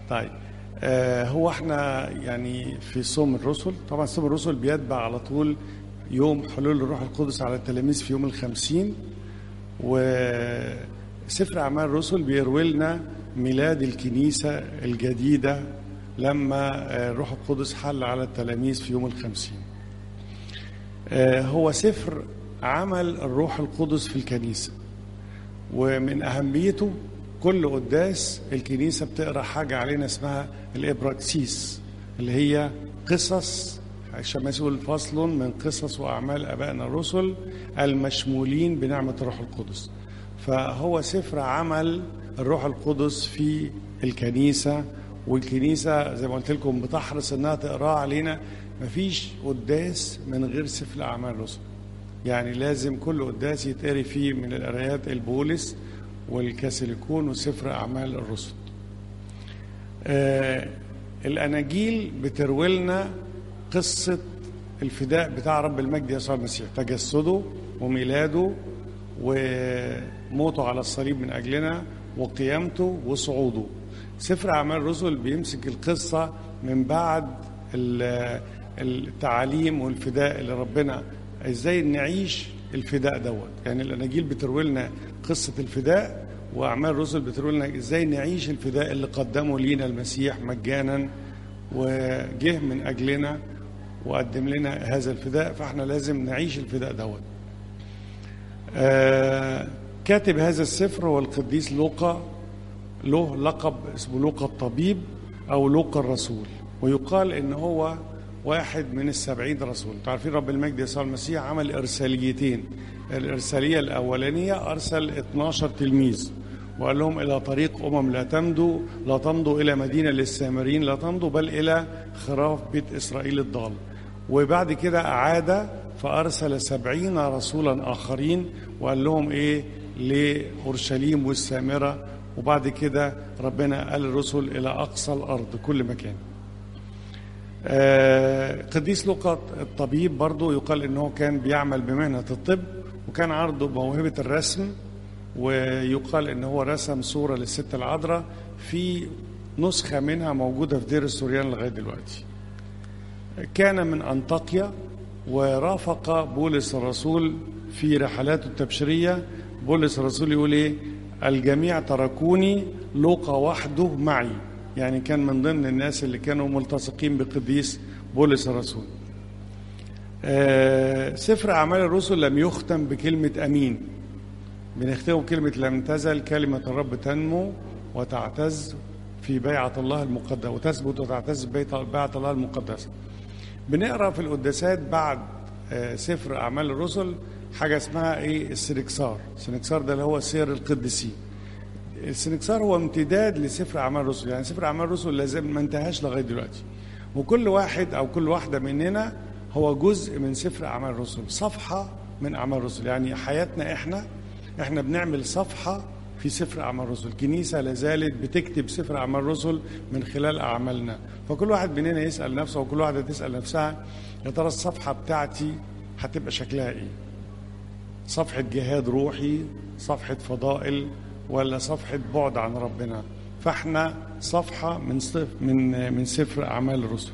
طيب آه هو احنا يعني في صوم الرسل طبعا صوم الرسل بيتبع على طول يوم حلول الروح القدس على التلاميذ في يوم الخمسين وسفر أعمال الرسل بيروي لنا ميلاد الكنيسة الجديدة لما الروح القدس حل على التلاميذ في يوم الخمسين آه هو سفر عمل الروح القدس في الكنيسة ومن أهميته كل قداس الكنيسة بتقرأ حاجة علينا اسمها الإبراكسيس اللي هي قصص الشماس يقول فصل من قصص وأعمال أبائنا الرسل المشمولين بنعمة الروح القدس فهو سفر عمل الروح القدس في الكنيسة والكنيسة زي ما قلت لكم بتحرص إنها تقرأ علينا مفيش قداس من غير سفر أعمال الرسل يعني لازم كل قداس يتقري فيه من القرايات البولس والكاثوليكون وسفر أعمال الرسل آه الأناجيل بتروي لنا قصة الفداء بتاع رب المجد يسوع المسيح تجسده وميلاده وموته على الصليب من أجلنا وقيامته وصعوده سفر أعمال الرسل بيمسك القصة من بعد التعاليم والفداء اللي ربنا ازاي نعيش الفداء دوت يعني الاناجيل بتروي لنا قصه الفداء واعمال الرسل بتروي لنا ازاي نعيش الفداء اللي قدمه لينا المسيح مجانا وجه من اجلنا وقدم لنا هذا الفداء فاحنا لازم نعيش الفداء دوت آه كاتب هذا السفر هو القديس لوقا له لقب اسمه لوقا الطبيب او لوقا الرسول ويقال ان هو واحد من السبعين رسول تعرفين رب المجد يسوع المسيح عمل إرساليتين الإرسالية الأولانية أرسل 12 تلميذ وقال لهم إلى طريق أمم لا تمضوا لا تمضوا إلى مدينة للسامرين لا تمضوا بل إلى خراف بيت إسرائيل الضال وبعد كده أعاد فأرسل سبعين رسولا آخرين وقال لهم إيه لأورشليم والسامرة وبعد كده ربنا قال الرسل إلى أقصى الأرض كل مكان آه قديس لوقا الطبيب برضو يقال انه كان بيعمل بمهنه الطب وكان عنده موهبه الرسم ويقال ان هو رسم صوره للست العذراء في نسخه منها موجوده في دير السوريان لغايه دلوقتي. كان من انطاكيا ورافق بولس الرسول في رحلاته التبشيريه بولس الرسول يقول ايه؟ الجميع تركوني لوقا وحده معي يعني كان من ضمن الناس اللي كانوا ملتصقين بقديس بولس الرسول آه سفر أعمال الرسل لم يختم بكلمة أمين بنختمه بكلمة لم تزل كلمة الرب تنمو وتعتز في بيعة الله المقدسة وتثبت وتعتز بيعة الله المقدسة بنقرا في القداسات بعد آه سفر أعمال الرسل حاجة اسمها إيه السنكسار السنكسار ده اللي هو سير القديسين السنكسار هو امتداد لسفر اعمال الرسل يعني سفر اعمال الرسل لازم ما انتهاش لغايه دلوقتي وكل واحد او كل واحده مننا هو جزء من سفر اعمال الرسل صفحه من اعمال الرسل يعني حياتنا احنا احنا بنعمل صفحه في سفر اعمال الرسل الكنيسه لازالت بتكتب سفر اعمال الرسل من خلال اعمالنا فكل واحد مننا يسال نفسه وكل واحده تسال نفسها يا ترى الصفحه بتاعتي هتبقى شكلها ايه صفحه جهاد روحي صفحه فضائل ولا صفحة بعد عن ربنا فاحنا صفحة من صف من من سفر أعمال الرسل.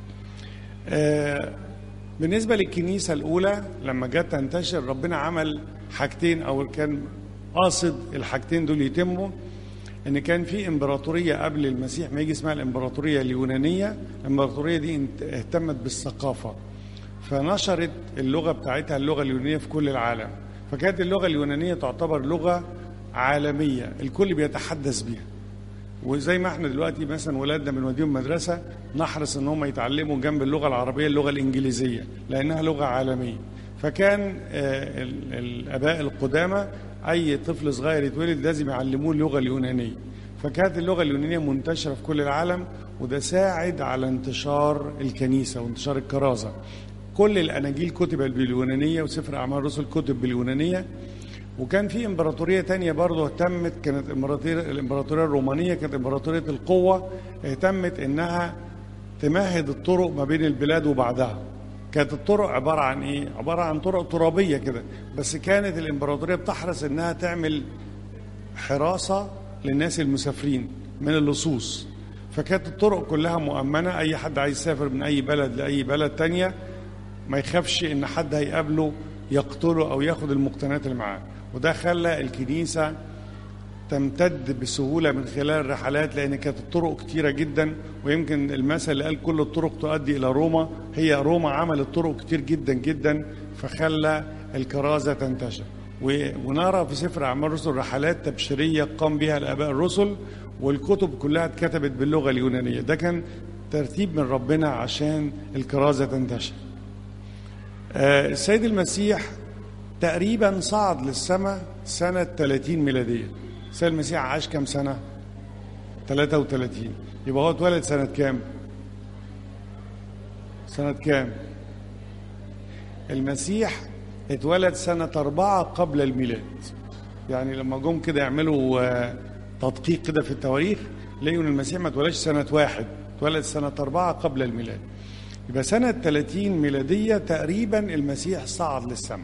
آه بالنسبة للكنيسة الأولى لما جت تنتشر ربنا عمل حاجتين أو كان قاصد الحاجتين دول يتموا إن كان في إمبراطورية قبل المسيح ما يجي اسمها الإمبراطورية اليونانية، الإمبراطورية دي اهتمت بالثقافة فنشرت اللغة بتاعتها اللغة اليونانية في كل العالم، فكانت اللغة اليونانية تعتبر لغة عالمية الكل بيتحدث بيها وزي ما احنا دلوقتي مثلا ولادنا بنوديهم مدرسة نحرص ان هم يتعلموا جنب اللغة العربية اللغة الإنجليزية لأنها لغة عالمية فكان آه الآباء القدامى أي طفل صغير يتولد لازم يعلموه اللغة اليونانية فكانت اللغة اليونانية منتشرة في كل العالم وده ساعد على انتشار الكنيسة وانتشار الكرازة كل الأناجيل كتبت باليونانية وسفر أعمال الرسل كتب باليونانية وكان في امبراطوريه تانية برضه اهتمت كانت امبراطوريه الامبراطوريه الرومانيه كانت امبراطوريه القوه اهتمت انها تمهد الطرق ما بين البلاد وبعدها كانت الطرق عباره عن ايه عباره عن طرق ترابيه كده بس كانت الامبراطوريه بتحرص انها تعمل حراسه للناس المسافرين من اللصوص فكانت الطرق كلها مؤمنة أي حد عايز يسافر من أي بلد لأي بلد تانية ما يخافش إن حد هيقابله يقتله أو ياخد المقتنيات اللي معاه وده خلى الكنيسة تمتد بسهولة من خلال الرحلات لأن كانت الطرق كتيرة جدا ويمكن المثل اللي قال كل الطرق تؤدي إلى روما هي روما عملت طرق كتير جدا جدا فخلى الكرازة تنتشر ونرى في سفر أعمال الرسل رحلات تبشيرية قام بها الآباء الرسل والكتب كلها اتكتبت باللغة اليونانية ده كان ترتيب من ربنا عشان الكرازة تنتشر آه السيد المسيح تقريبا صعد للسماء سنة 30 ميلادية السيد المسيح عاش كام سنة 33 يبقى هو اتولد سنة كام سنة كام المسيح اتولد سنة أربعة قبل الميلاد يعني لما جم كده يعملوا تدقيق كده في التواريخ لقوا ان المسيح ما اتولدش سنة واحد اتولد سنة أربعة قبل الميلاد يبقى سنة 30 ميلادية تقريبا المسيح صعد للسماء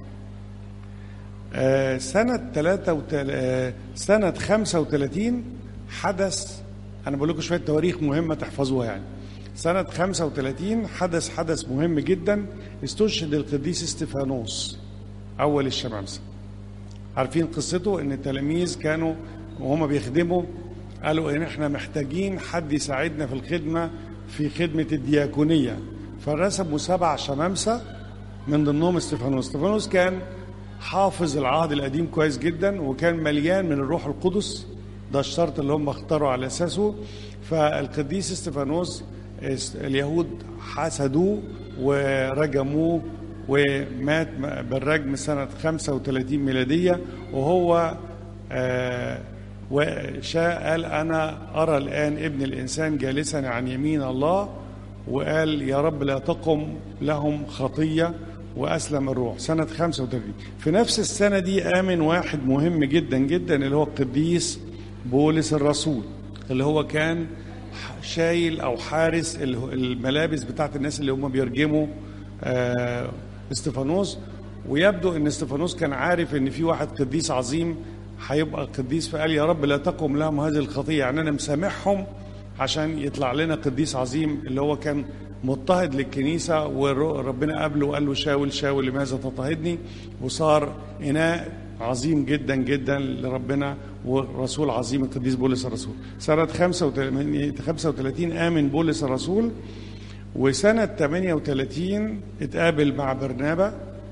آه سنة 3 سنة 35 حدث أنا بقول لكم شوية تواريخ مهمة تحفظوها يعني سنة 35 حدث حدث مهم جدا استشهد القديس استفانوس أول الشمامسة عارفين قصته إن التلاميذ كانوا وهم بيخدموا قالوا إن إحنا محتاجين حد يساعدنا في الخدمة في خدمة الدياكونية فرسموا سبع شمامسة من ضمنهم استفانوس استفانوس كان حافظ العهد القديم كويس جدا وكان مليان من الروح القدس ده الشرط اللي هم اختاروا على اساسه فالقديس استفانوس اليهود حسدوه ورجموه ومات بالرجم سنة 35 ميلادية وهو آه وشاء قال أنا أرى الآن ابن الإنسان جالسا عن يمين الله وقال يا رب لا تقم لهم خطية وأسلم الروح سنة 35 في نفس السنة دي آمن واحد مهم جدا جدا اللي هو القديس بولس الرسول اللي هو كان شايل أو حارس الملابس بتاعت الناس اللي هم بيرجموا استفانوس ويبدو ان استفانوس كان عارف ان في واحد قديس عظيم هيبقى قديس فقال يا رب لا تقم لهم هذه الخطيه يعني انا مسامحهم عشان يطلع لنا قديس عظيم اللي هو كان مضطهد للكنيسة وربنا قابله وقال له شاول شاول لماذا تضطهدني وصار إناء عظيم جدا جدا لربنا ورسول عظيم القديس بولس الرسول سنة 35 آمن بولس الرسول وسنة 38 اتقابل مع برنابا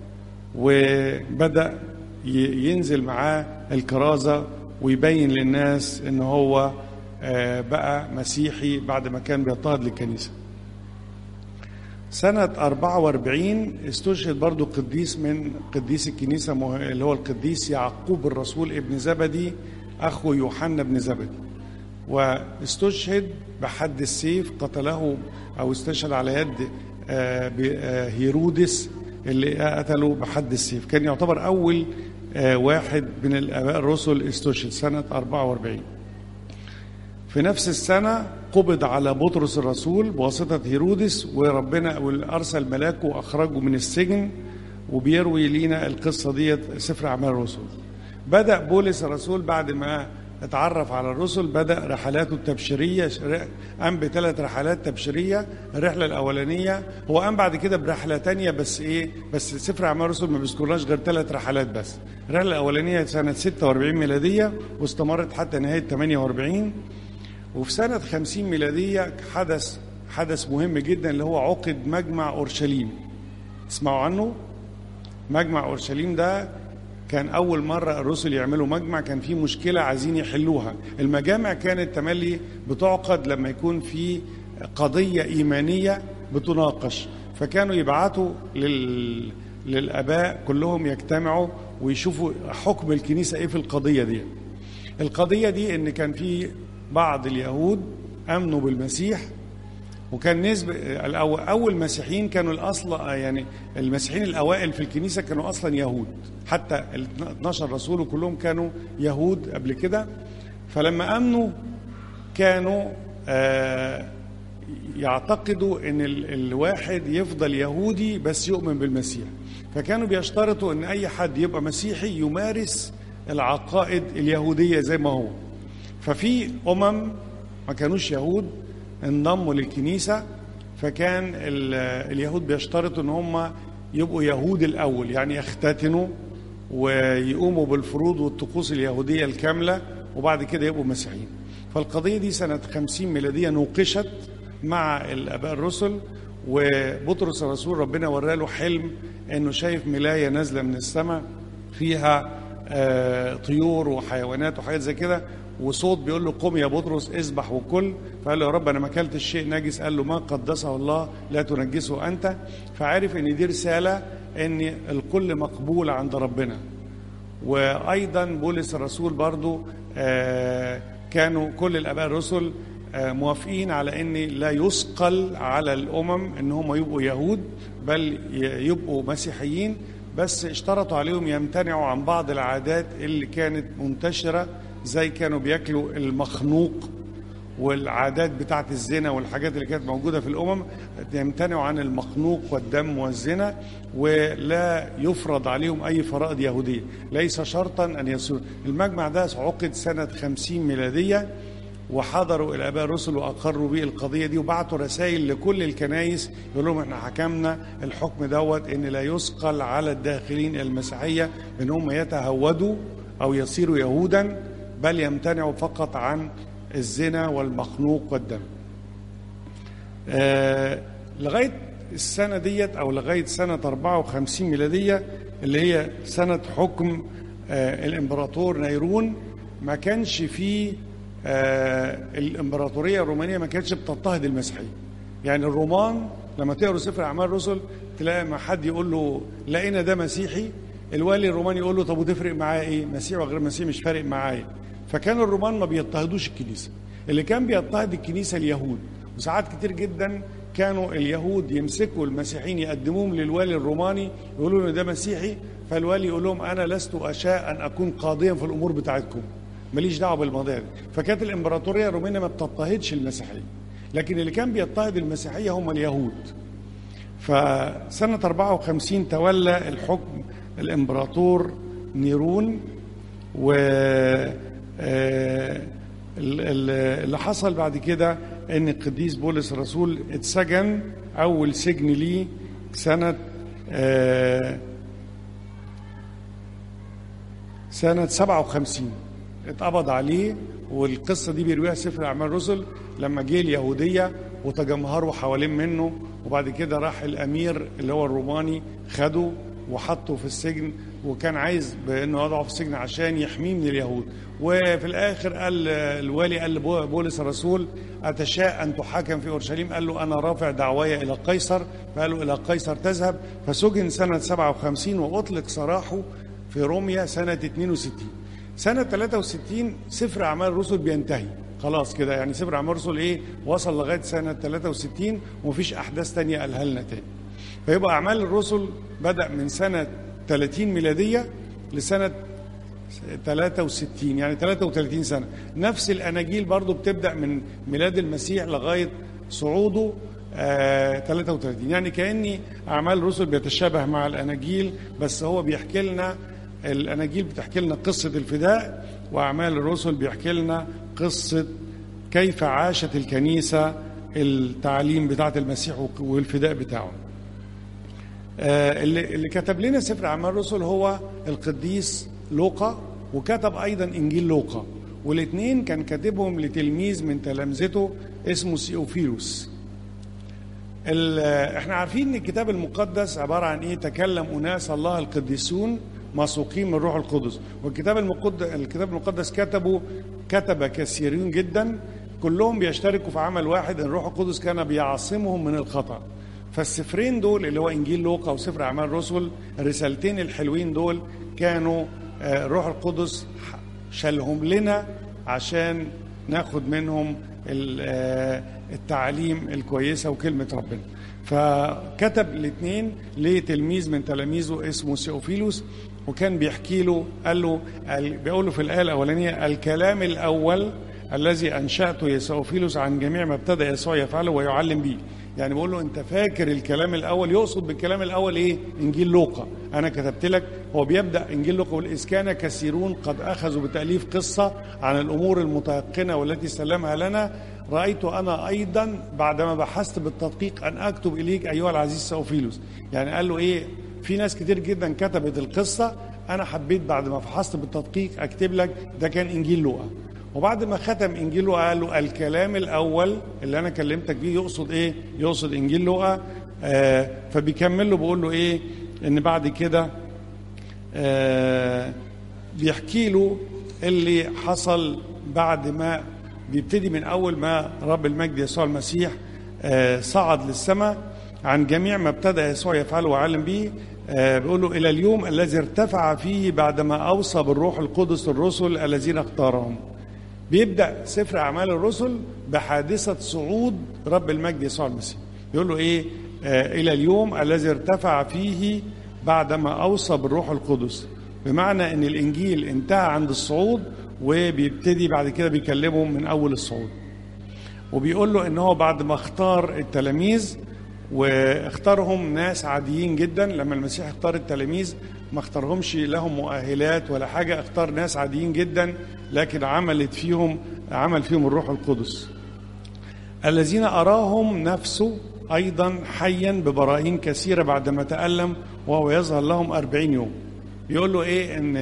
وبدأ ينزل معاه الكرازة ويبين للناس ان هو بقى مسيحي بعد ما كان بيضطهد للكنيسه سنة 44 استشهد برضو قديس من قديس الكنيسة اللي هو القديس يعقوب الرسول ابن زبدي أخو يوحنا بن زبدي واستشهد بحد السيف قتله أو استشهد على يد هيرودس اللي قتله بحد السيف كان يعتبر أول واحد من الآباء الرسل استشهد سنة 44 في نفس السنة قبض على بطرس الرسول بواسطة هيرودس وربنا أرسل ملاكه وأخرجه من السجن وبيروي لينا القصة ديت سفر أعمال الرسل بدأ بولس الرسول بعد ما اتعرف على الرسل بدأ رحلاته التبشيرية قام بثلاث رحلات تبشيرية الرحلة الأولانية هو قام بعد كده برحلة تانية بس إيه بس سفر أعمال الرسل ما بيذكرناش غير ثلاث رحلات بس الرحلة الأولانية سنة 46 ميلادية واستمرت حتى نهاية 48 وفي سنة 50 ميلادية حدث حدث مهم جدا اللي هو عقد مجمع أورشليم اسمعوا عنه مجمع أورشليم ده كان أول مرة الرسل يعملوا مجمع كان في مشكلة عايزين يحلوها المجامع كانت تملي بتعقد لما يكون في قضية إيمانية بتناقش فكانوا يبعتوا لل... للآباء كلهم يجتمعوا ويشوفوا حكم الكنيسة إيه في القضية دي القضية دي إن كان في بعض اليهود امنوا بالمسيح وكان نسبة أول مسيحيين كانوا الأصل يعني المسيحيين الأوائل في الكنيسة كانوا أصلا يهود حتى ال 12 رسول كلهم كانوا يهود قبل كده فلما أمنوا كانوا آه يعتقدوا ان الواحد يفضل يهودي بس يؤمن بالمسيح فكانوا بيشترطوا ان اي حد يبقى مسيحي يمارس العقائد اليهوديه زي ما هو ففي امم ما كانوش يهود انضموا للكنيسة فكان اليهود بيشترطوا ان هم يبقوا يهود الاول يعني يختتنوا ويقوموا بالفروض والطقوس اليهودية الكاملة وبعد كده يبقوا مسيحيين فالقضية دي سنة 50 ميلادية نوقشت مع الآباء الرسل وبطرس الرسول ربنا وراله حلم انه شايف ملاية نازلة من السماء فيها آه طيور وحيوانات وحاجات زي كده وصوت بيقول له قم يا بطرس اذبح وكل فقال له يا رب انا ما اكلتش شيء نجس قال له ما قدسه الله لا تنجسه انت فعرف ان دي رساله ان الكل مقبول عند ربنا وايضا بولس الرسول برضو آه كانوا كل الاباء الرسل آه موافقين على ان لا يثقل على الامم ان هم يبقوا يهود بل يبقوا مسيحيين بس اشترطوا عليهم يمتنعوا عن بعض العادات اللي كانت منتشره زي كانوا بياكلوا المخنوق والعادات بتاعت الزنا والحاجات اللي كانت موجوده في الامم يمتنعوا عن المخنوق والدم والزنا ولا يفرض عليهم اي فرائض يهوديه، ليس شرطا ان يصيروا، المجمع ده عقد سنه 50 ميلاديه وحضروا الاباء الرسل واقروا به القضيه دي وبعتوا رسائل لكل الكنايس يقول لهم احنا حكمنا الحكم دوت ان لا يثقل على الداخلين المسيحيه ان هم يتهودوا او يصيروا يهودا بل يمتنعوا فقط عن الزنا والمخنوق والدم آه لغاية السنة ديت أو لغاية سنة 54 ميلادية اللي هي سنة حكم آه الإمبراطور نيرون ما كانش فيه آه الإمبراطورية الرومانية ما كانتش بتضطهد المسيحيين يعني الرومان لما تقروا سفر أعمال الرسل تلاقي ما حد يقول له لقينا ده مسيحي الوالي الروماني يقول له طب وتفرق معاه ايه؟ مسيح وغير مسيح مش فارق معايا. فكان الرومان ما بيضطهدوش الكنيسه. اللي كان بيضطهد الكنيسه اليهود وساعات كتير جدا كانوا اليهود يمسكوا المسيحيين يقدموهم للوالي الروماني يقولوا له ده مسيحي فالوالي يقول لهم انا لست اشاء ان اكون قاضيا في الامور بتاعتكم. ماليش دعوه بالمواضيع دي. فكانت الامبراطوريه الرومانيه ما بتضطهدش المسيحيين. لكن اللي كان بيضطهد المسيحيه هم اليهود. فسنه 54 تولى الحكم الامبراطور نيرون و اللي حصل بعد كده ان القديس بولس الرسول اتسجن اول سجن ليه سنه سنه 57 اتقبض عليه والقصه دي بيرويها سفر اعمال الرسل لما جه اليهوديه وتجمهروا حوالين منه وبعد كده راح الامير اللي هو الروماني خده وحطه في السجن وكان عايز بانه يضعه في السجن عشان يحميه من اليهود وفي الاخر قال الوالي قال بولس الرسول اتشاء ان تحاكم في اورشليم قال له انا رافع دعواي الى قيصر فقال له الى قيصر تذهب فسجن سنه 57 واطلق سراحه في روميا سنه 62 سنه 63 سفر اعمال الرسل بينتهي خلاص كده يعني سفر اعمال الرسل ايه وصل لغايه سنه 63 ومفيش احداث تانية قالها لنا تاني فيبقى أعمال الرسل بدأ من سنة 30 ميلادية لسنة 63 يعني 33 سنة نفس الأناجيل برضو بتبدأ من ميلاد المسيح لغاية صعوده آه 33 يعني كأني أعمال الرسل بيتشابه مع الأناجيل بس هو بيحكي لنا الأناجيل بتحكي لنا قصة الفداء وأعمال الرسل بيحكي لنا قصة كيف عاشت الكنيسة التعليم بتاعة المسيح والفداء بتاعه اللي اللي كتب لنا سفر اعمال الرسل هو القديس لوقا وكتب ايضا انجيل لوقا والاثنين كان كاتبهم لتلميذ من تلامذته اسمه سيوفيلوس احنا عارفين ان الكتاب المقدس عباره عن ايه تكلم اناس الله القديسون مسوقين من الروح القدس والكتاب المقدس الكتاب المقدس كتبه كتب كثيرين جدا كلهم بيشتركوا في عمل واحد ان الروح القدس كان بيعصمهم من الخطأ فالسفرين دول اللي هو انجيل لوقا وسفر اعمال الرسل الرسالتين الحلوين دول كانوا الروح القدس شالهم لنا عشان ناخد منهم التعليم الكويسه وكلمه ربنا فكتب الاثنين لتلميذ من تلاميذه اسمه سيوفيلوس وكان بيحكي له قال له بيقول له في الايه الاولانيه الكلام الاول الذي انشاته يا سيوفيلوس عن جميع ما ابتدى يسوع يفعله ويعلم به يعني بقول له انت فاكر الكلام الاول يقصد بالكلام الاول ايه انجيل لوقا انا كتبت لك هو بيبدا انجيل لوقا يقول اذ كان كثيرون قد اخذوا بتاليف قصه عن الامور المتيقنه والتي سلمها لنا رايت انا ايضا بعدما بحثت بالتدقيق ان اكتب اليك ايها العزيز سوفيلوس يعني قال له ايه في ناس كتير جدا كتبت القصه انا حبيت بعد ما فحصت بالتدقيق اكتب لك ده كان انجيل لوقا وبعد ما ختم انجيل لوقا قال له الكلام الاول اللي انا كلمتك بيه يقصد ايه يقصد انجيل لوقا آه فبيكمل له بيقول له ايه ان بعد كده آه بيحكي له اللي حصل بعد ما بيبتدي من اول ما رب المجد يسوع المسيح آه صعد للسماء عن جميع ما ابتدى يسوع يفعله وعلم به آه بيقول له الى اليوم الذي ارتفع فيه بعدما اوصى بالروح القدس الرسل الذين اختارهم بيبدا سفر اعمال الرسل بحادثه صعود رب المجد يسوع المسيح يقول له ايه آه الى اليوم الذي ارتفع فيه بعدما اوصى بالروح القدس بمعنى ان الانجيل انتهى عند الصعود وبيبتدي بعد كده بيكلمهم من اول الصعود وبيقول له ان هو بعد ما اختار التلاميذ واختارهم ناس عاديين جدا لما المسيح اختار التلاميذ ما اختارهمش لهم مؤهلات ولا حاجه اختار ناس عاديين جدا لكن عملت فيهم عمل فيهم الروح القدس الذين اراهم نفسه ايضا حيا ببراهين كثيره بعدما تالم وهو يظهر لهم أربعين يوم بيقول له ايه ان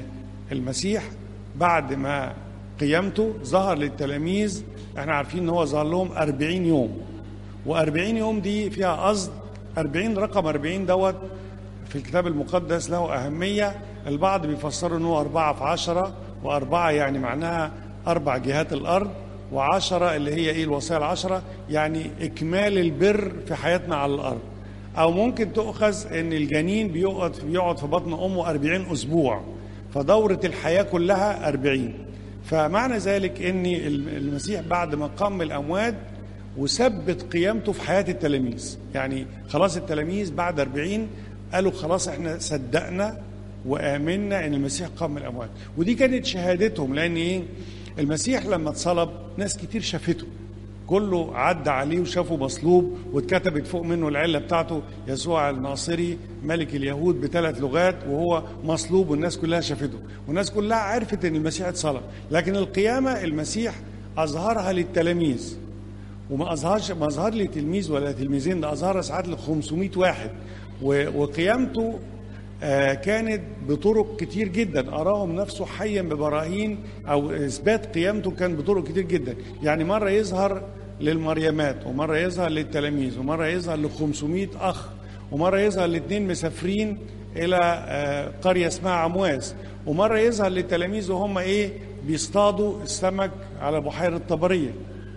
المسيح بعد ما قيامته ظهر للتلاميذ احنا عارفين ان هو ظهر لهم أربعين يوم وأربعين يوم دي فيها قصد أربعين رقم أربعين دوت في الكتاب المقدس له أهمية البعض بيفسروا أنه أربعة في عشرة وأربعة يعني معناها أربع جهات الأرض وعشرة اللي هي إيه الوصايا العشرة يعني إكمال البر في حياتنا على الأرض أو ممكن تؤخذ أن الجنين بيقعد بيقعد في بطن أمه أربعين أسبوع فدورة الحياة كلها أربعين فمعنى ذلك أن المسيح بعد ما قام من الأموات وثبت قيامته في حياة التلاميذ يعني خلاص التلاميذ بعد أربعين قالوا خلاص احنا صدقنا وآمنا أن المسيح قام من الأموات ودي كانت شهادتهم لأن إيه المسيح لما اتصلب ناس كتير شافته كله عدى عليه وشافه مصلوب واتكتبت فوق منه العلة بتاعته يسوع الناصري ملك اليهود بثلاث لغات وهو مصلوب والناس كلها شافته والناس كلها عرفت ان المسيح اتصلب لكن القيامة المسيح أظهرها للتلاميذ وما أظهرش ما أظهر لي تلميذ ولا تلميذين ده أظهر ساعات ل 500 واحد وقيامته آه كانت بطرق كتير جدا أراهم نفسه حيا ببراهين أو إثبات قيامته كان بطرق كتير جدا يعني مرة يظهر للمريمات ومرة يظهر للتلاميذ ومرة يظهر ل 500 أخ ومرة يظهر لاثنين مسافرين إلى آه قرية اسمها عمواس ومرة يظهر للتلاميذ وهم إيه بيصطادوا السمك على بحيرة طبرية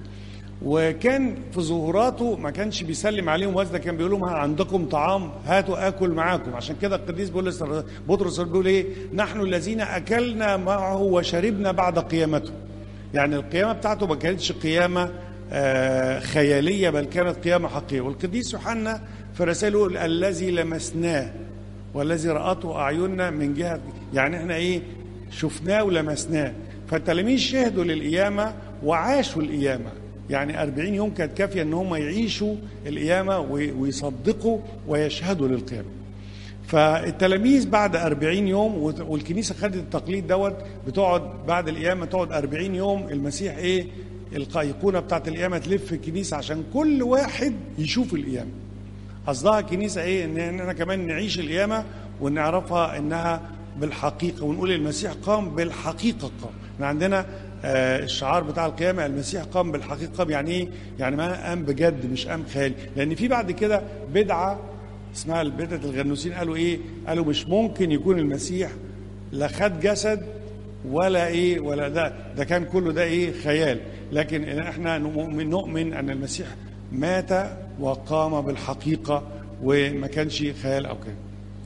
وكان في ظهوراته ما كانش بيسلم عليهم وزده كان بيقول لهم عندكم طعام هاتوا اكل معاكم عشان كده القديس بولس بطرس بيقول ايه نحن الذين اكلنا معه وشربنا بعد قيامته يعني القيامه بتاعته ما كانتش قيامه آه خياليه بل كانت قيامه حقيقيه والقديس يوحنا في رسائله يقول الذي لمسناه والذي راته اعيننا من جهه يعني احنا ايه شفناه ولمسناه فالتلاميذ شهدوا للقيامه وعاشوا القيامه يعني أربعين يوم كانت كافية أن هم يعيشوا القيامة ويصدقوا ويشهدوا للقيامة فالتلاميذ بعد أربعين يوم والكنيسة خدت التقليد دوت بتقعد بعد القيامة تقعد أربعين يوم المسيح إيه الأيقونة بتاعت القيامة تلف الكنيسة عشان كل واحد يشوف القيامة قصدها الكنيسة إيه إن إحنا كمان نعيش القيامة ونعرفها إنها بالحقيقة ونقول المسيح قام بالحقيقة قام احنا عندنا آه الشعار بتاع القيامة المسيح قام بالحقيقة يعني ايه؟ يعني ما قام بجد مش قام خيالي لأن في بعد كده بدعة اسمها بدعة الغنوسين قالوا ايه؟ قالوا مش ممكن يكون المسيح لا خد جسد ولا ايه ولا ده ده كان كله ده ايه خيال لكن احنا نؤمن, نؤمن ان المسيح مات وقام بالحقيقة وما كانش خيال او كده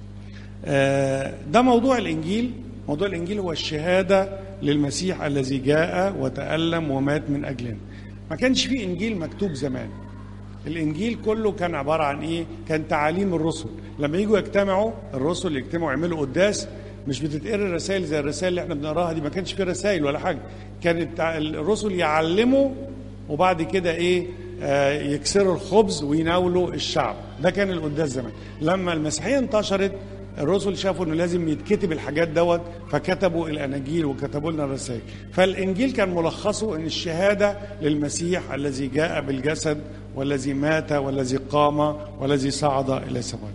آه ده موضوع الانجيل موضوع الانجيل هو الشهاده للمسيح الذي جاء وتالم ومات من اجلنا ما كانش في انجيل مكتوب زمان الانجيل كله كان عباره عن ايه كان تعاليم الرسل لما يجوا يجتمعوا الرسل يجتمعوا يعملوا قداس مش بتتقرا الرسائل زي الرسائل اللي احنا بنقراها دي ما كانش في رسائل ولا حاجه كانت الرسل يعلموا وبعد كده ايه آه يكسروا الخبز ويناولوا الشعب ده كان القداس زمان لما المسيحيه انتشرت الرسل شافوا انه لازم يتكتب الحاجات دوت فكتبوا الاناجيل وكتبوا لنا الرسائل فالانجيل كان ملخصه ان الشهاده للمسيح الذي جاء بالجسد والذي مات والذي قام والذي صعد الى السماء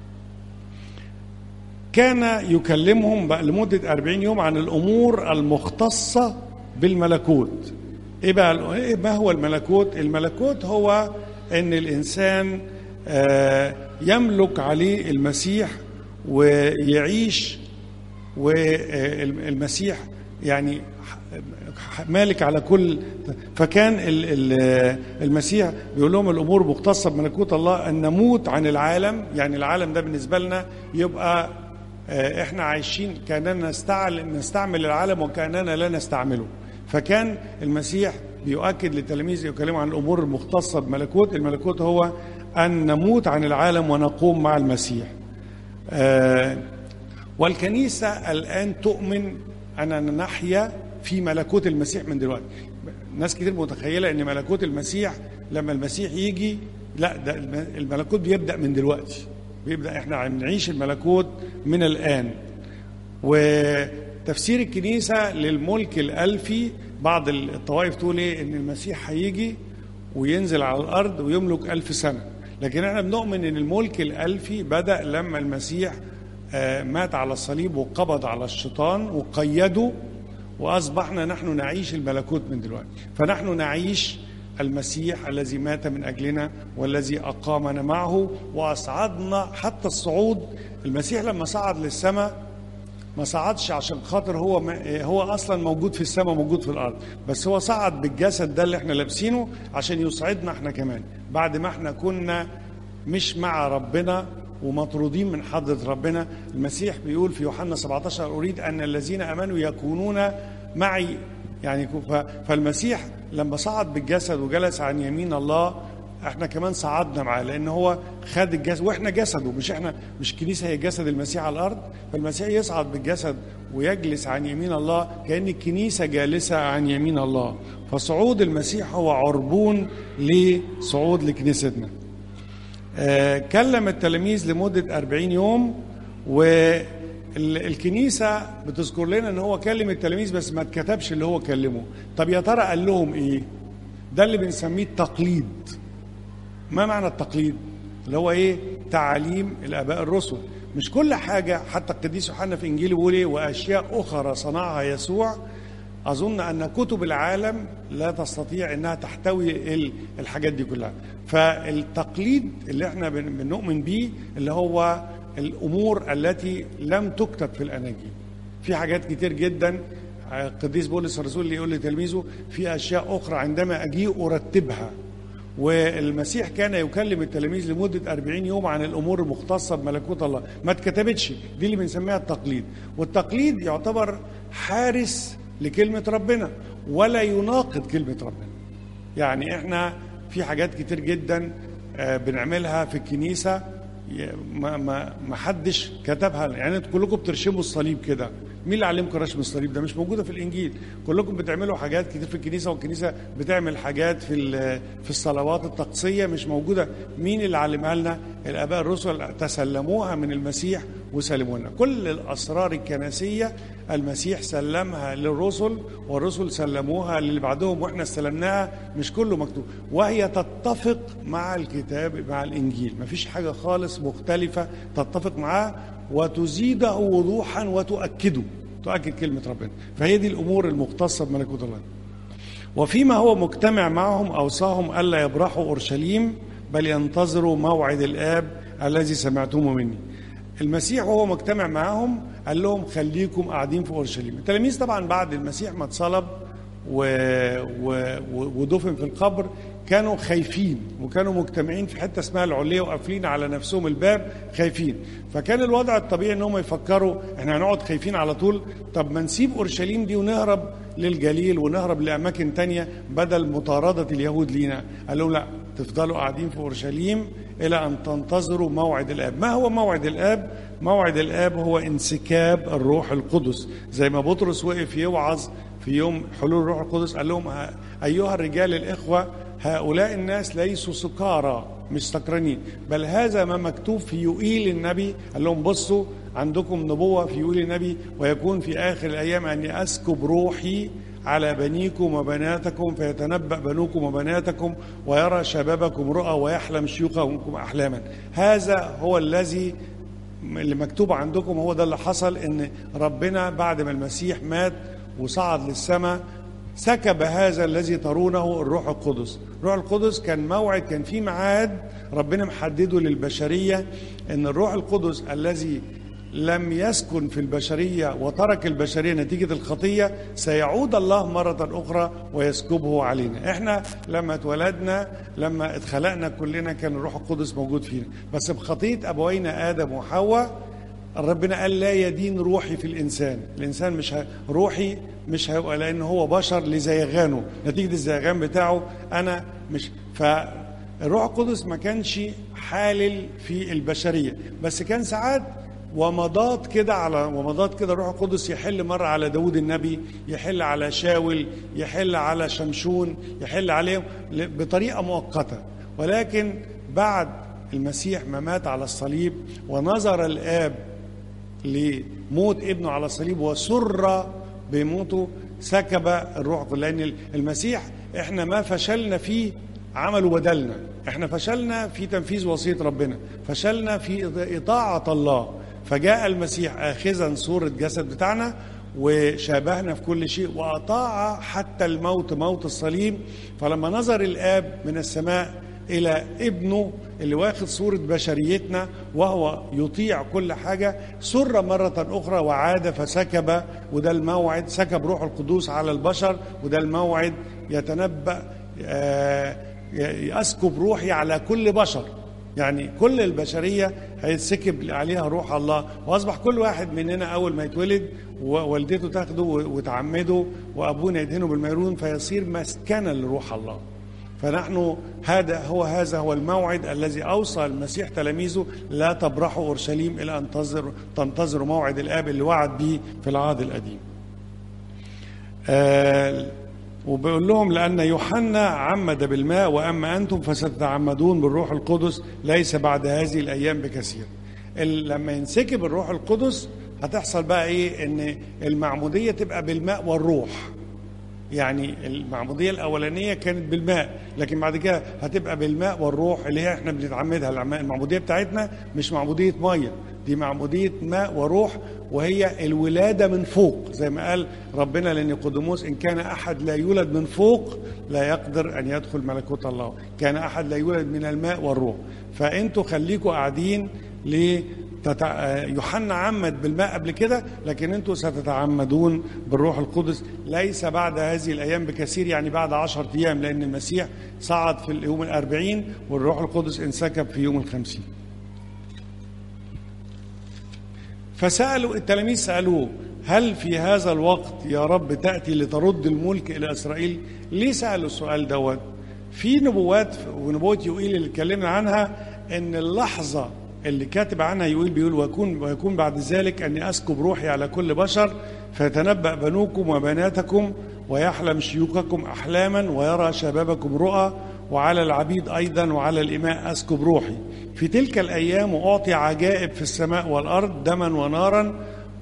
كان يكلمهم بقى لمدة أربعين يوم عن الأمور المختصة بالملكوت إيه بقى إيه ما هو الملكوت الملكوت هو أن الإنسان آه يملك عليه المسيح ويعيش والمسيح يعني مالك على كل فكان المسيح بيقول لهم الامور مختصه بملكوت الله ان نموت عن العالم يعني العالم ده بالنسبه لنا يبقى احنا عايشين كاننا نستعمل العالم وكاننا لا نستعمله فكان المسيح بيؤكد للتلاميذ يكلموا عن الامور المختصه بملكوت الملكوت هو ان نموت عن العالم ونقوم مع المسيح والكنيسه الان تؤمن اننا نحيا في ملكوت المسيح من دلوقتي ناس كتير متخيله ان ملكوت المسيح لما المسيح يجي لا ده الملكوت بيبدا من دلوقتي بيبدا احنا بنعيش الملكوت من الان وتفسير الكنيسه للملك الالفي بعض الطوائف تقول ايه ان المسيح هيجي وينزل على الارض ويملك ألف سنه لكن احنا بنؤمن ان الملك الالفي بدا لما المسيح مات على الصليب وقبض على الشيطان وقيده واصبحنا نحن نعيش الملكوت من دلوقتي فنحن نعيش المسيح الذي مات من اجلنا والذي اقامنا معه واصعدنا حتى الصعود المسيح لما صعد للسماء ما صعدش عشان خاطر هو ما هو اصلا موجود في السماء موجود في الارض بس هو صعد بالجسد ده اللي احنا لابسينه عشان يصعدنا احنا كمان بعد ما احنا كنا مش مع ربنا ومطرودين من حضرة ربنا المسيح بيقول في يوحنا 17 أريد أن الذين أمنوا يكونون معي يعني فالمسيح لما صعد بالجسد وجلس عن يمين الله احنا كمان صعدنا معاه لان هو خد الجسد واحنا جسده مش احنا مش الكنيسه هي جسد المسيح على الارض فالمسيح يصعد بالجسد ويجلس عن يمين الله كان الكنيسه جالسه عن يمين الله فصعود المسيح هو عربون لصعود لكنيستنا آه كلم التلاميذ لمدة أربعين يوم والكنيسة بتذكر لنا أن هو كلم التلاميذ بس ما اتكتبش اللي هو كلمه طب يا ترى قال لهم إيه ده اللي بنسميه التقليد ما معنى التقليد اللي هو إيه تعاليم الآباء الرسل مش كل حاجة حتى القديس يوحنا في إنجيله بيقول إيه وأشياء أخرى صنعها يسوع أظن أن كتب العالم لا تستطيع أنها تحتوي الحاجات دي كلها فالتقليد اللي احنا بنؤمن بيه اللي هو الأمور التي لم تكتب في الأناجيل في حاجات كتير جدا القديس بولس الرسول اللي يقول لتلميذه في أشياء أخرى عندما أجيء أرتبها والمسيح كان يكلم التلاميذ لمدة أربعين يوم عن الأمور المختصة بملكوت الله ما اتكتبتش دي اللي بنسميها التقليد والتقليد يعتبر حارس لكلمة ربنا ولا يناقض كلمة ربنا يعني احنا في حاجات كتير جدا بنعملها في الكنيسة ما, ما, ما حدش كتبها يعني انتوا كلكم بترشموا الصليب كده مين اللي علمكم رسم الصليب ده مش موجوده في الانجيل كلكم بتعملوا حاجات كتير في الكنيسه والكنيسه بتعمل حاجات في في الصلوات التقصيه مش موجوده مين اللي علمها لنا الاباء الرسل تسلموها من المسيح وسلموا لنا كل الاسرار الكنسيه المسيح سلمها للرسل والرسل سلموها للي بعدهم واحنا استلمناها مش كله مكتوب وهي تتفق مع الكتاب مع الانجيل مفيش حاجه خالص مختلفه تتفق معاه وتزيده وضوحا وتؤكده تؤكد كلمة ربنا فهي دي الأمور المختصة بملكوت الله وفيما هو مجتمع معهم أوصاهم ألا يبرحوا أورشليم بل ينتظروا موعد الآب الذي سمعتموه مني المسيح وهو مجتمع معهم قال لهم خليكم قاعدين في أورشليم التلاميذ طبعا بعد المسيح ما اتصلب و... و... ودفن في القبر كانوا خايفين وكانوا مجتمعين في حته اسمها العليه وقافلين على نفسهم الباب خايفين فكان الوضع الطبيعي ان هم يفكروا احنا هنقعد خايفين على طول طب ما نسيب اورشليم دي ونهرب للجليل ونهرب لاماكن تانية بدل مطارده اليهود لينا قال لهم لا تفضلوا قاعدين في اورشليم الى ان تنتظروا موعد الاب ما هو موعد الاب موعد الاب هو انسكاب الروح القدس زي ما بطرس وقف يوعظ في يوم حلول الروح القدس قال لهم ايها الرجال الاخوه هؤلاء الناس ليسوا سكارى مش سكرانين بل هذا ما مكتوب في يوئيل النبي قال لهم بصوا عندكم نبوة في يوئيل النبي ويكون في آخر الأيام أني أسكب روحي على بنيكم وبناتكم فيتنبأ بنوكم وبناتكم ويرى شبابكم رؤى ويحلم شيوخكم أحلاما هذا هو الذي اللي مكتوب عندكم هو ده اللي حصل ان ربنا بعد ما المسيح مات وصعد للسماء سكب هذا الذي ترونه الروح القدس الروح القدس كان موعد كان في ميعاد ربنا محدده للبشرية ان الروح القدس الذي لم يسكن في البشرية وترك البشرية نتيجة الخطية سيعود الله مرة أخرى ويسكبه علينا احنا لما اتولدنا لما اتخلقنا كلنا كان الروح القدس موجود فينا بس بخطية أبوينا آدم وحواء ربنا قال لا يدين روحي في الإنسان الإنسان مش ه... روحي مش هيبقى لأن هو بشر لزيغانه نتيجة الزيغان بتاعه أنا مش فالروح القدس ما كانش حالل في البشرية بس كان ساعات ومضات كده على ومضات كده الروح القدس يحل مرة على داود النبي يحل على شاول يحل على شمشون يحل عليهم بطريقة مؤقتة ولكن بعد المسيح ما مات على الصليب ونظر الآب لموت ابنه على الصليب وسر بموته سكب الروح لأن المسيح احنا ما فشلنا فيه عمله بدلنا احنا فشلنا في تنفيذ وصية ربنا فشلنا في إطاعة الله فجاء المسيح آخذا صورة جسد بتاعنا وشابهنا في كل شيء وأطاع حتى الموت موت الصليب فلما نظر الآب من السماء إلى ابنه اللي واخد صورة بشريتنا وهو يطيع كل حاجة سر مرة أخرى وعاد فسكب وده الموعد سكب روح القدوس على البشر وده الموعد يتنبأ يسكب روحي على كل بشر يعني كل البشرية هيتسكب عليها روح الله وأصبح كل واحد مننا أول ما يتولد ووالدته تاخده وتعمده وأبونا يدهنه بالميرون فيصير مسكنا لروح الله فنحن هذا هو هذا هو الموعد الذي اوصى المسيح تلاميذه لا تبرحوا اورشليم الى ان تنتظر تنتظروا موعد الاب اللي وعد به في العهد القديم. آه وبيقول لهم لان يوحنا عمد بالماء واما انتم فستتعمدون بالروح القدس ليس بعد هذه الايام بكثير. لما ينسكب الروح القدس هتحصل بقى ايه ان المعموديه تبقى بالماء والروح. يعني المعمودية الأولانية كانت بالماء لكن بعد كده هتبقى بالماء والروح اللي هي احنا بنتعمدها المعمودية بتاعتنا مش معمودية مية دي معمودية ماء وروح وهي الولادة من فوق زي ما قال ربنا لنيقوديموس إن كان أحد لا يولد من فوق لا يقدر أن يدخل ملكوت الله كان أحد لا يولد من الماء والروح فأنتوا خليكوا قاعدين ليه تتع... يوحنا عمد بالماء قبل كده لكن انتم ستتعمدون بالروح القدس ليس بعد هذه الايام بكثير يعني بعد عشرة ايام لان المسيح صعد في اليوم الاربعين والروح القدس انسكب في يوم الخمسين فسالوا التلاميذ سالوه هل في هذا الوقت يا رب تاتي لترد الملك الى اسرائيل ليه سالوا السؤال دوت في نبوات ونبوه يوئيل اللي اتكلمنا عنها ان اللحظه اللي كاتب عنها يقول بيقول ويكون ويكون بعد ذلك اني اسكب روحي على كل بشر فيتنبأ بنوكم وبناتكم ويحلم شيوخكم احلاما ويرى شبابكم رؤى وعلى العبيد ايضا وعلى الاماء اسكب روحي في تلك الايام اعطي عجائب في السماء والارض دما ونارا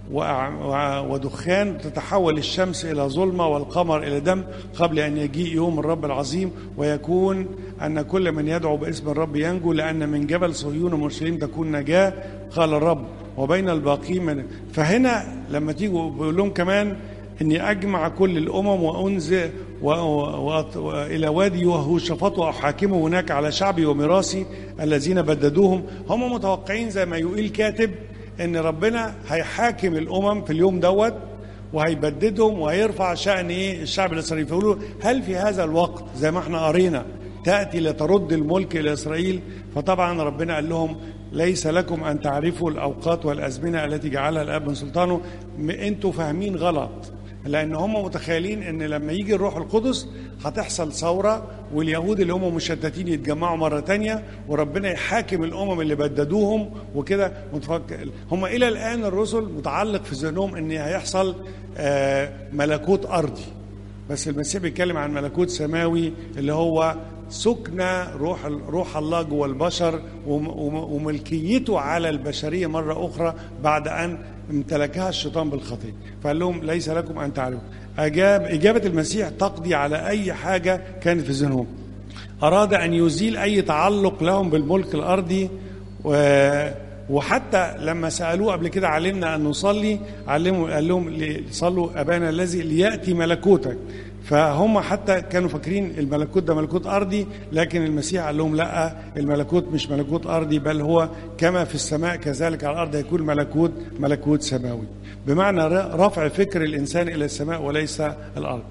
ودخان تتحول الشمس الى ظلمه والقمر الى دم قبل ان يجيء يوم الرب العظيم ويكون ان كل من يدعو باسم الرب ينجو لان من جبل صهيون ومرسلين تكون نجاه قال الرب وبين الباقين من فهنا لما تيجوا بيقول لهم كمان اني اجمع كل الامم وانزل والى وادي وهوشفاط واحاكمه هناك على شعبي وميراثي الذين بددوهم هم متوقعين زي ما يقول كاتب ان ربنا هيحاكم الامم في اليوم دوت وهيبددهم وهيرفع شأن ايه الشعب الاسرائيلي فيقولوا هل في هذا الوقت زي ما احنا قرينا تأتي لترد الملك إلى إسرائيل فطبعا ربنا قال لهم ليس لكم أن تعرفوا الأوقات والأزمنة التي جعلها الآب من سلطانه أنتوا فاهمين غلط لأن هم متخيلين أن لما يجي الروح القدس هتحصل ثورة واليهود اللي هم مشتتين يتجمعوا مرة تانية وربنا يحاكم الأمم اللي بددوهم وكده متفكر هم إلى الآن الرسل متعلق في ذهنهم أن هيحصل ملكوت أرضي بس المسيح بيتكلم عن ملكوت سماوي اللي هو سكن روح روح الله جوه البشر وملكيته على البشريه مره اخرى بعد ان امتلكها الشيطان بالخطيه فقال لهم ليس لكم ان تعرفوا اجاب اجابه المسيح تقضي على اي حاجه كانت في ذهنهم اراد ان يزيل اي تعلق لهم بالملك الارضي و وحتى لما سالوه قبل كده علمنا ان نصلي علموا قال لهم صلوا ابانا الذي لياتي ملكوتك فهم حتى كانوا فاكرين الملكوت ده ملكوت ارضي لكن المسيح قال لهم لا الملكوت مش ملكوت ارضي بل هو كما في السماء كذلك على الارض يكون ملكوت ملكوت سماوي بمعنى رفع فكر الانسان الى السماء وليس الارض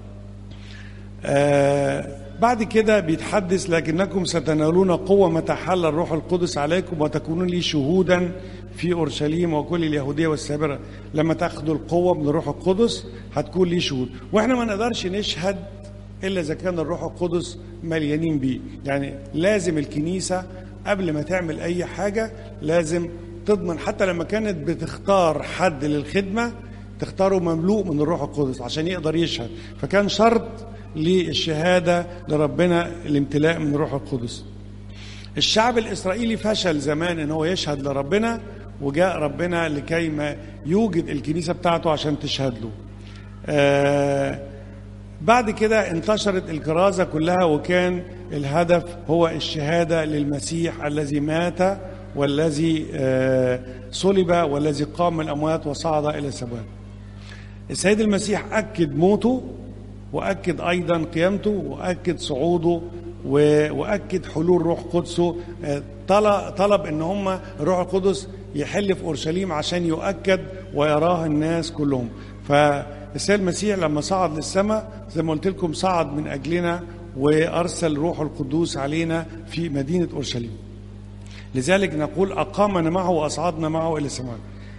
آه بعد كده بيتحدث لكنكم ستنالون قوة متى حل الروح القدس عليكم وتكونون لي شهودا في أورشليم وكل اليهودية والسابرة لما تاخدوا القوة من الروح القدس هتكون لي شهود وإحنا ما نقدرش نشهد إلا إذا كان الروح القدس مليانين بيه يعني لازم الكنيسة قبل ما تعمل أي حاجة لازم تضمن حتى لما كانت بتختار حد للخدمة تختاره مملوء من الروح القدس عشان يقدر يشهد فكان شرط للشهادة لربنا الامتلاء من الروح القدس الشعب الإسرائيلي فشل زمان ان هو يشهد لربنا وجاء ربنا لكي ما يوجد الكنيسة بتاعته عشان تشهد له آه بعد كده انتشرت الكرازة كلها وكان الهدف هو الشهادة للمسيح الذي مات والذي آه صلب والذي قام من الأموات وصعد إلى السماوات السيد المسيح أكد موته واكد ايضا قيامته واكد صعوده واكد حلول روح قدسه طلب طلب ان هم الروح القدس يحل في اورشليم عشان يؤكد ويراه الناس كلهم فالسيد المسيح لما صعد للسماء زي ما قلت لكم صعد من اجلنا وارسل روح القدوس علينا في مدينه اورشليم لذلك نقول اقامنا معه واصعدنا معه الى السماء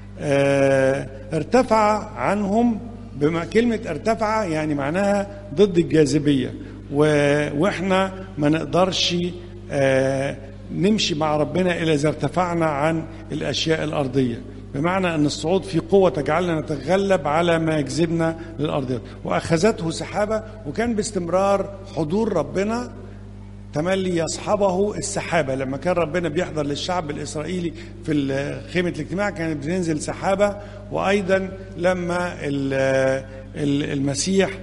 ارتفع عنهم بما كلمة ارتفع يعني معناها ضد الجاذبية و... واحنا ما نقدرش آه نمشي مع ربنا إلا إذا ارتفعنا عن الأشياء الأرضية بمعنى أن الصعود في قوة تجعلنا نتغلب على ما يجذبنا للأرض وأخذته سحابة وكان باستمرار حضور ربنا تملي يصحبه السحابة لما كان ربنا بيحضر للشعب الإسرائيلي في خيمة الاجتماع كانت بتنزل سحابة وأيضا لما المسيح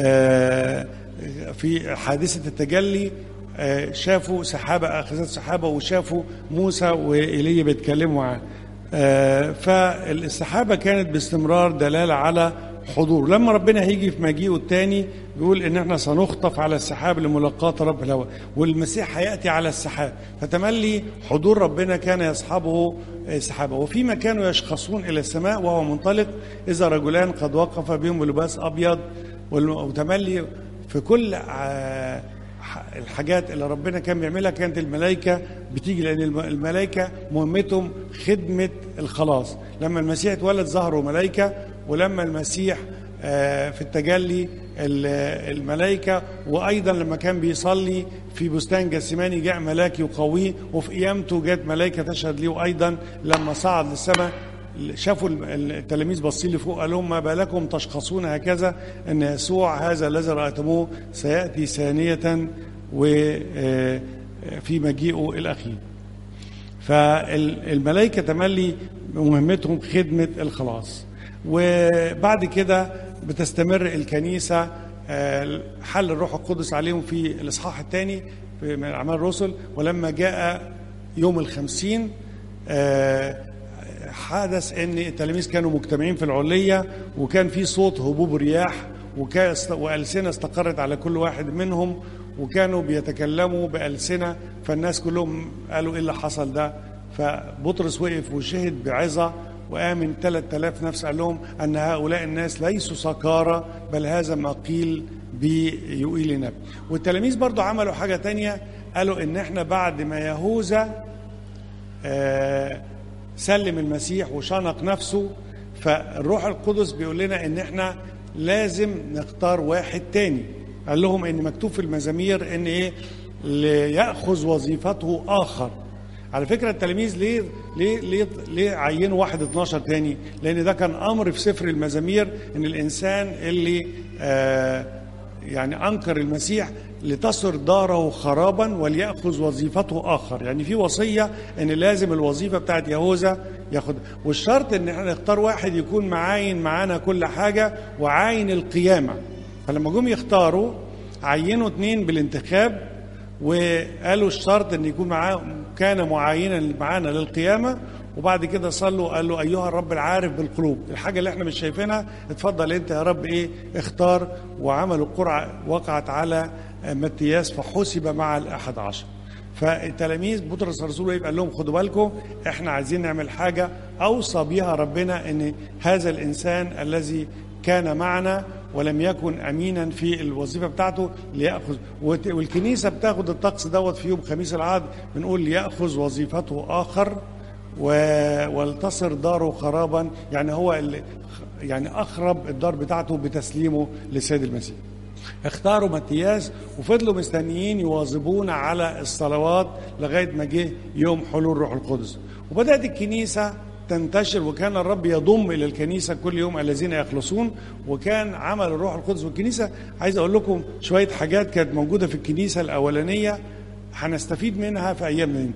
في حادثة التجلي شافوا سحابة أخذت سحابة وشافوا موسى وإيليا بيتكلموا معاه فالسحابة كانت باستمرار دلالة على حضور لما ربنا هيجي في مجيئه الثاني بيقول ان احنا سنخطف على السحاب لملاقاة رب الهواء والمسيح هياتي على السحاب فتملي حضور ربنا كان يصحبه سحابه وفيما كانوا يشخصون الى السماء وهو منطلق اذا رجلان قد وقف بهم بلباس ابيض وتملي في كل الحاجات اللي ربنا كان بيعملها كانت الملائكة بتيجي لأن الملائكة مهمتهم خدمة الخلاص لما المسيح اتولد ظهروا ملائكة ولما المسيح في التجلي الملائكة وأيضا لما كان بيصلي في بستان جسماني جاء ملاك يقويه وفي قيامته جت ملائكة تشهد له أيضا لما صعد للسماء شافوا التلاميذ باصين لفوق قال لهم ما بالكم تشخصون هكذا ان يسوع هذا الذي رايتموه سياتي ثانيه وفي مجيئه الاخير. فالملائكه تملي مهمتهم خدمه الخلاص. وبعد كده بتستمر الكنيسه حل الروح القدس عليهم في الاصحاح الثاني من اعمال الرسل ولما جاء يوم الخمسين حدث ان التلاميذ كانوا مجتمعين في العليه وكان في صوت هبوب رياح والسنه استقرت على كل واحد منهم وكانوا بيتكلموا بالسنه فالناس كلهم قالوا ايه اللي حصل ده فبطرس وقف وشهد بعظه وآمن 3000 نفس قال لهم أن هؤلاء الناس ليسوا سكارى بل هذا ما قيل بيوئيل النبي والتلاميذ برضو عملوا حاجة تانية قالوا إن إحنا بعد ما يهوذا آه سلم المسيح وشنق نفسه فالروح القدس بيقول لنا ان احنا لازم نختار واحد تاني قال لهم ان مكتوب في المزامير ان ايه ليأخذ وظيفته اخر على فكرة التلاميذ ليه ليه ليه ليه عينوا واحد 12 تاني؟ لأن ده كان أمر في سفر المزامير إن الإنسان اللي آه يعني أنكر المسيح لتصر داره خرابا وليأخذ وظيفته آخر يعني في وصية أن لازم الوظيفة بتاعت يهوذا ياخد والشرط ان احنا نختار واحد يكون معاين معانا كل حاجة وعاين القيامة فلما جم يختاروا عينوا اتنين بالانتخاب وقالوا الشرط ان يكون معاه كان معاينا معانا للقيامة وبعد كده صلوا قال له ايها الرب العارف بالقلوب الحاجه اللي احنا مش شايفينها اتفضل انت يا رب ايه اختار وعملوا قرعه وقعت على متياس فحسب مع الاحد عشر فالتلاميذ بطرس الرسول قال لهم خدوا بالكم احنا عايزين نعمل حاجه اوصى بها ربنا ان هذا الانسان الذي كان معنا ولم يكن امينا في الوظيفه بتاعته لياخذ والكنيسه بتاخد الطقس دوت في يوم خميس العهد بنقول لياخذ وظيفته اخر ولتصر داره خرابا يعني هو اللي يعني اخرب الدار بتاعته بتسليمه للسيد المسيح اختاروا متياس وفضلوا مستنيين يواظبون على الصلوات لغايه ما جه يوم حلول روح القدس وبدات الكنيسه تنتشر وكان الرب يضم الى الكنيسه كل يوم الذين يخلصون وكان عمل الروح القدس والكنيسه عايز اقول لكم شويه حاجات كانت موجوده في الكنيسه الاولانيه هنستفيد منها في ايامنا دي.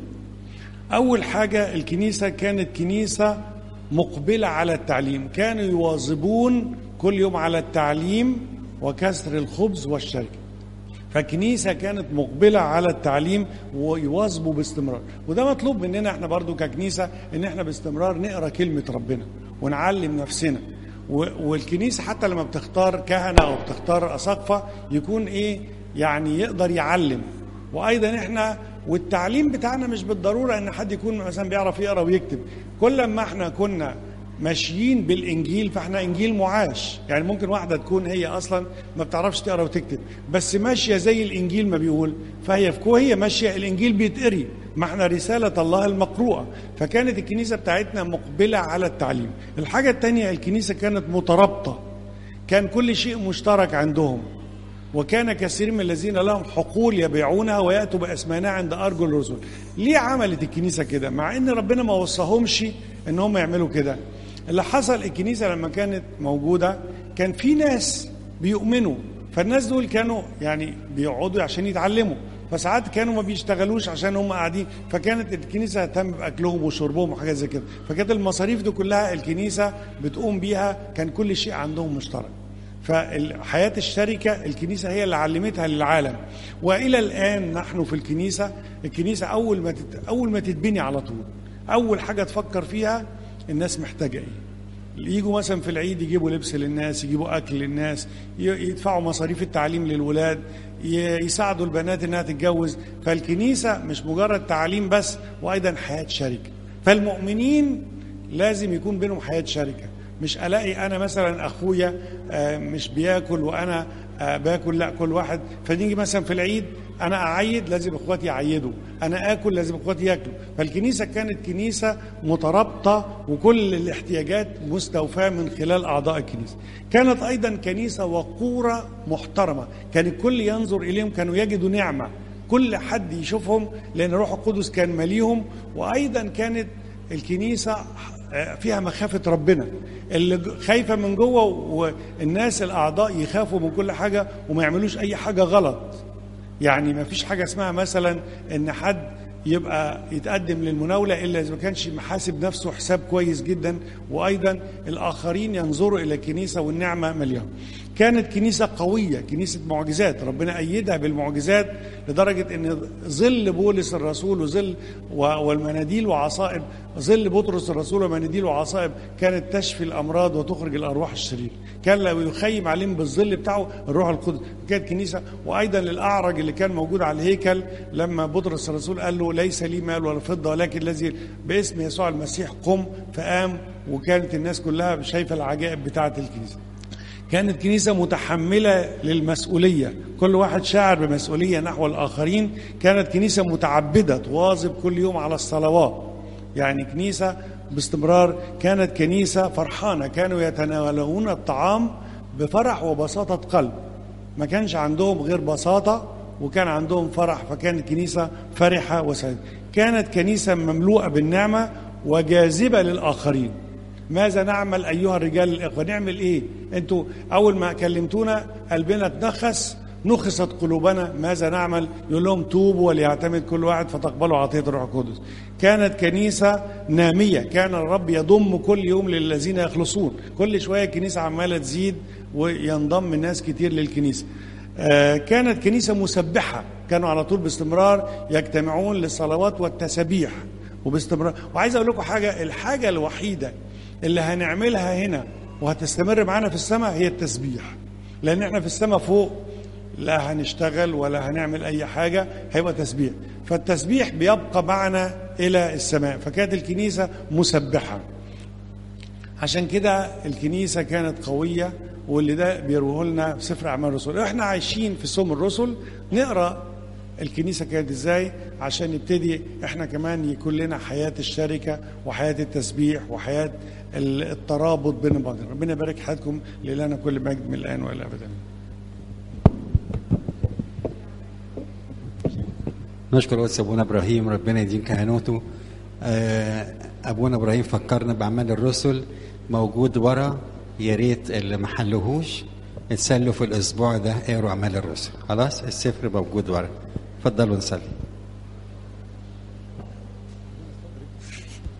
اول حاجه الكنيسه كانت كنيسه مقبله على التعليم كانوا يواظبون كل يوم على التعليم وكسر الخبز والشركه فالكنيسه كانت مقبله على التعليم ويواظبوا باستمرار وده مطلوب مننا احنا برضو ككنيسه ان احنا باستمرار نقرا كلمه ربنا ونعلم نفسنا والكنيسه حتى لما بتختار كهنه او بتختار اساقفه يكون ايه يعني يقدر يعلم وايضا احنا والتعليم بتاعنا مش بالضروره ان حد يكون مثلا بيعرف يقرا ويكتب كل ما احنا كنا ماشيين بالانجيل فاحنا انجيل معاش يعني ممكن واحده تكون هي اصلا ما بتعرفش تقرا وتكتب بس ماشيه زي الانجيل ما بيقول فهي في وهي ماشيه الانجيل بيتقري ما احنا رساله الله المقروءه فكانت الكنيسه بتاعتنا مقبله على التعليم الحاجه الثانيه الكنيسه كانت مترابطه كان كل شيء مشترك عندهم وكان كثير من الذين لهم حقول يبيعونها وياتوا باثمانها عند ارجل الرسل. ليه عملت الكنيسه كده؟ مع ان ربنا ما وصاهمش ان هم يعملوا كده. اللي حصل الكنيسه لما كانت موجوده كان في ناس بيؤمنوا فالناس دول كانوا يعني بيقعدوا عشان يتعلموا فساعات كانوا ما بيشتغلوش عشان هم قاعدين فكانت الكنيسه تهتم باكلهم وشربهم وحاجات زي كده فكانت المصاريف دي كلها الكنيسه بتقوم بيها كان كل شيء عندهم مشترك فحياة الشركة الكنيسة هي اللي علمتها للعالم وإلى الآن نحن في الكنيسة الكنيسة أول ما تت... أول ما تتبني على طول أول حاجة تفكر فيها الناس محتاجة إيه يجوا مثلا في العيد يجيبوا لبس للناس يجيبوا أكل للناس يدفعوا مصاريف التعليم للولاد يساعدوا البنات إنها تتجوز فالكنيسة مش مجرد تعليم بس وأيضا حياة شركة فالمؤمنين لازم يكون بينهم حياة شركة مش الاقي انا مثلا اخويا مش بياكل وانا باكل لا كل واحد فنيجي مثلا في العيد انا اعيد لازم اخواتي يعيدوا انا اكل لازم اخواتي ياكلوا فالكنيسه كانت كنيسه مترابطه وكل الاحتياجات مستوفاه من خلال اعضاء الكنيسه كانت ايضا كنيسه وقوره محترمه كان الكل ينظر اليهم كانوا يجدوا نعمه كل حد يشوفهم لان روح القدس كان مليهم وايضا كانت الكنيسه فيها مخافة ربنا اللي خايفة من جوه والناس الأعضاء يخافوا من كل حاجة وما يعملوش أي حاجة غلط يعني ما فيش حاجة اسمها مثلا إن حد يبقى يتقدم للمناولة إلا إذا ما كانش محاسب نفسه حساب كويس جدا وأيضا الآخرين ينظروا إلى الكنيسة والنعمة مليان كانت كنيسة قوية كنيسة معجزات ربنا أيدها بالمعجزات لدرجة أن ظل بولس الرسول وظل والمناديل وعصائب ظل بطرس الرسول ومناديل وعصائب كانت تشفي الأمراض وتخرج الأرواح الشريرة كان لو يخيم عليهم بالظل بتاعه الروح القدس كانت كنيسة وأيضا للأعرج اللي كان موجود على الهيكل لما بطرس الرسول قال له ليس لي مال ولا فضة ولكن الذي باسم يسوع المسيح قم فقام وكانت الناس كلها شايفة العجائب بتاعة الكنيسة كانت كنيسة متحملة للمسؤولية كل واحد شاعر بمسؤولية نحو الآخرين كانت كنيسة متعبدة تواظب كل يوم على الصلوات يعني كنيسة باستمرار كانت كنيسة فرحانة كانوا يتناولون الطعام بفرح وبساطة قلب ما كانش عندهم غير بساطة وكان عندهم فرح فكانت كنيسة فرحة وسعيدة كانت كنيسة مملوءة بالنعمة وجاذبة للآخرين ماذا نعمل ايها الرجال الاخوه نعمل ايه انتوا اول ما كلمتونا قلبنا اتنخس نخست قلوبنا ماذا نعمل يقول لهم توبوا وليعتمد كل واحد فتقبلوا عطية الروح القدس كانت كنيسة نامية كان الرب يضم كل يوم للذين يخلصون كل شوية الكنيسة عمالة تزيد وينضم ناس كتير للكنيسة آه كانت كنيسة مسبحة كانوا على طول باستمرار يجتمعون للصلوات والتسابيح وباستمرار وعايز اقول لكم حاجة الحاجة الوحيدة اللي هنعملها هنا وهتستمر معانا في السماء هي التسبيح لان احنا في السماء فوق لا هنشتغل ولا هنعمل اي حاجه هيبقى تسبيح فالتسبيح بيبقى معنا الى السماء فكانت الكنيسه مسبحه عشان كده الكنيسه كانت قويه واللي ده بيروه لنا في سفر اعمال الرسل احنا عايشين في سوم الرسل نقرا الكنيسه كانت ازاي عشان نبتدي احنا كمان يكون لنا حياه الشركه وحياه التسبيح وحياه الترابط بين بعض ربنا يبارك حياتكم لنا كل مجد من الان والى ابدا نشكر قدس ابونا ابراهيم ربنا يديم كهنوته ابونا ابراهيم فكرنا باعمال الرسل موجود ورا يا ريت اللي ما حلوهوش اتسلوا في الاسبوع ده اقروا اعمال الرسل خلاص السفر موجود ورا اتفضلوا نصلي